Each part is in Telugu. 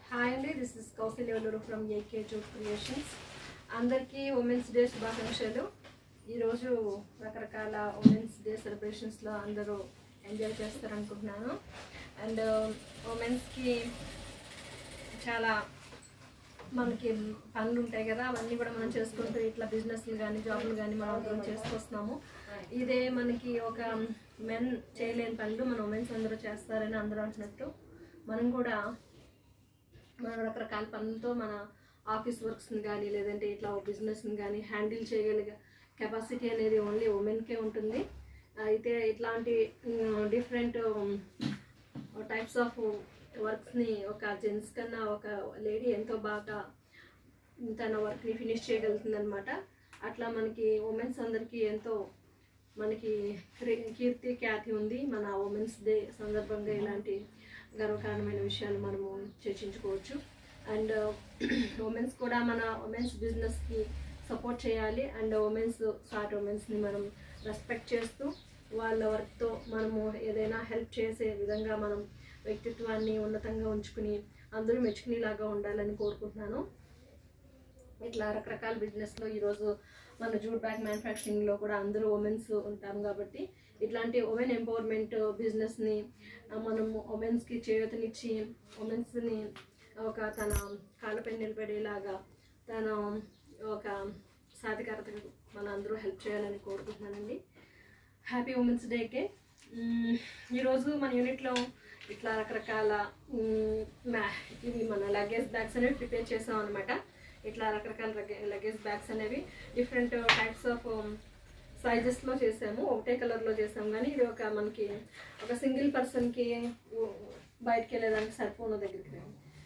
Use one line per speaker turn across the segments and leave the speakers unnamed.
హాయ్ అండి దిస్ ఇస్ కౌశల్యవలూరు ఫ్రమ్ ఏకే జూట్ క్రియేషన్స్ అందరికీ ఉమెన్స్ డే శుభాకాంక్షలు ఈరోజు రకరకాల ఉమెన్స్ డే సెలబ్రేషన్స్లో అందరూ ఎంజాయ్ చేస్తారనుకుంటున్నాను అండ్ ఉమెన్స్కి చాలా మనకి పనులు ఉంటాయి కదా అవన్నీ కూడా మనం చేసుకుంటూ ఇట్లా బిజినెస్లు కానీ జాబ్లు కానీ మనం అందరం చేసుకొస్తున్నాము ఇదే మనకి ఒక మెన్ చేయలేని పనులు మన ఉమెన్స్ అందరూ చేస్తారని అందరూ అంటున్నట్టు మనం కూడా మన రకరకాల పనులతో మన ఆఫీస్ వర్క్స్ని కానీ లేదంటే ఇట్లా బిజినెస్ని కానీ హ్యాండిల్ చేయగలిగే కెపాసిటీ అనేది ఓన్లీ ఉమెన్కే ఉంటుంది అయితే ఇట్లాంటి డిఫరెంట్ టైప్స్ ఆఫ్ వర్క్స్ని ఒక జెంట్స్ కన్నా ఒక లేడీ ఎంతో బాగా తన వర్క్ని ఫినిష్ చేయగలుగుతుంది అనమాట అట్లా మనకి ఉమెన్స్ అందరికీ ఎంతో మనకి క్రి- కీర్తి ఖ్యాతి ఉంది మన ఉమెన్స్ డే సందర్భంగా ఇలాంటి గర్వకారణమైన విషయాలు మనము చర్చించుకోవచ్చు అండ్ ఉమెన్స్ కూడా మన ఉమెన్స్ బిజినెస్కి సపోర్ట్ చేయాలి అండ్ ఉమెన్స్ సాట్ ఉమెన్స్ని మనం రెస్పెక్ట్ చేస్తూ వాళ్ళ వర్క్తో మనము ఏదైనా హెల్ప్ చేసే విధంగా మనం వ్యక్తిత్వాన్ని ఉన్నతంగా ఉంచుకుని అందరూ మెచ్చుకునేలాగా ఉండాలని కోరుకుంటున్నాను ఇట్లా రకరకాల బిజినెస్లో ఈరోజు మన జూట్ బ్యాగ్ మ్యానుఫ్యాక్చరింగ్లో కూడా అందరూ ఉమెన్స్ ఉంటాం కాబట్టి ఇట్లాంటి ఉమెన్ ఎంపవర్మెంట్ బిజినెస్ని మనము ఉమెన్స్కి చేయూతనిచ్చి ఉమెన్స్ని ఒక తన కాళ్ళపై నిలబడేలాగా తన ఒక సాధికారతకు మన అందరూ హెల్ప్ చేయాలని కోరుకుంటున్నానండి హ్యాపీ ఉమెన్స్ డేకే మ్మ్, ఈరోజు మన యూనిట్లో ఇట్లా రకరకాల మ్మ్, మ్యా- ఇవి మన లగేజ్ బ్యాగ్స్ అనేవి ప్రిపేర్ చేసాం అనమాట ఇట్లా రకరకాల లగేజ్ బ్యాగ్స్ అనేవి డిఫరెంట్ టైప్స్ ఆఫ్ సైజెస్లో చేసాము ఒకటే కలర్లో చేసాం కానీ ఇది ఒక మనకి ఒక సింగిల్ పర్సన్కి బయటకు వెళ్ళేదానికి సరిపోను దగ్గరికి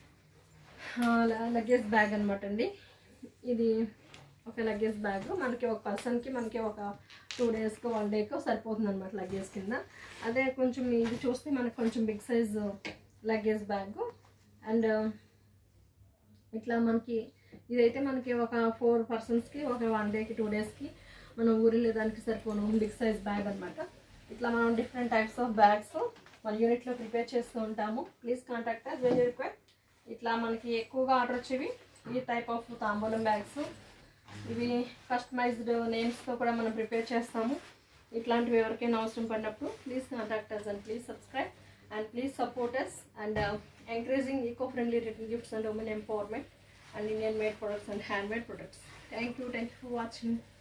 లగేజ్ బ్యాగ్ అనమాట అండి ఇది ఒక లగేజ్ బ్యాగ్ మనకి ఒక పర్సన్కి మనకి ఒక టూ డేస్కో వన్ డేకో సరిపోతుంది అనమాట లగేజ్ కింద అదే కొంచెం ఇది చూస్తే మనకు కొంచెం big size luggage bag and ఇట్లా మనకి ఇదైతే మనకి ఒక ఫోర్ పర్సన్స్కి ఒక వన్ డేకి టూ డేస్కి మనం ఊరి లేదానికి సరిపోను బిగ్ సైజ్ బ్యాగ్ అనమాట ఇట్లా మనం డిఫరెంట్ టైప్స్ ఆఫ్ బ్యాగ్స్ మన యూనిట్లో ప్రిపేర్ చేస్తూ ఉంటాము please contact us very required ఇట్లా మనకి ఎక్కువగా ఆర్డర్ వచ్చేవి ఈ టైప్ ఆఫ్ తాంబూలం బ్యాగ్స్ ఇవి కస్టమైజ్డ్ నేమ్స్తో కూడా మనం ప్రిపేర్ చేస్తాము ఇట్లాంటివి ఎవరికైనా అవసరం పడినప్పుడు please contact us and please subscribe and please support us and encouraging eco friendly return gifts and women empowerment and Indian made products and handmade products. Thank you. Thank you for watching.